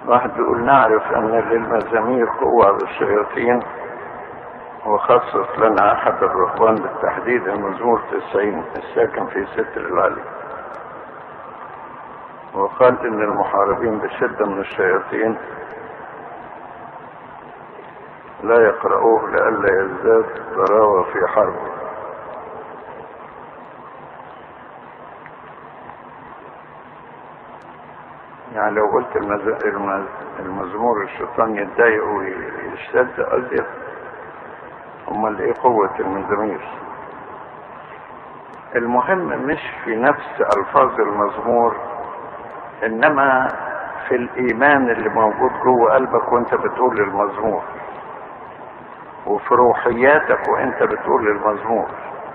واحد بيقول نعرف ان للمزامير قوة على الشياطين وخصص لنا احد الرهبان بالتحديد المزمور 90 الساكن في ستر العلي وقال ان المحاربين بشدة من الشياطين لا يقرؤوه لئلا يزداد ضراوة في حربه يعني لو قلت المز... المز... المزمور الشيطان يتضايق ويشتد أزيد امال ايه قوة المزامير المهم مش في نفس الفاظ المزمور انما في الايمان اللي موجود جوه قلبك وانت بتقول المزمور وفي روحياتك وانت بتقول المزمور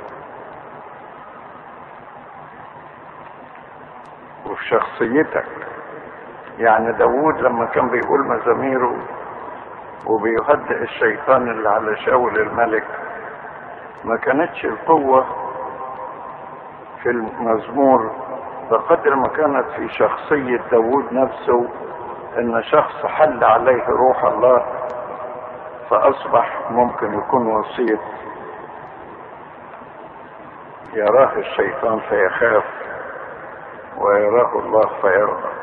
وفي شخصيتك يعني داوود لما كان بيقول مزاميره وبيهدئ الشيطان اللي على شاول الملك ما كانتش القوة في المزمور بقدر ما كانت في شخصية داوود نفسه ان شخص حل عليه روح الله فاصبح ممكن يكون وسيط يراه الشيطان فيخاف ويراه الله فيرضى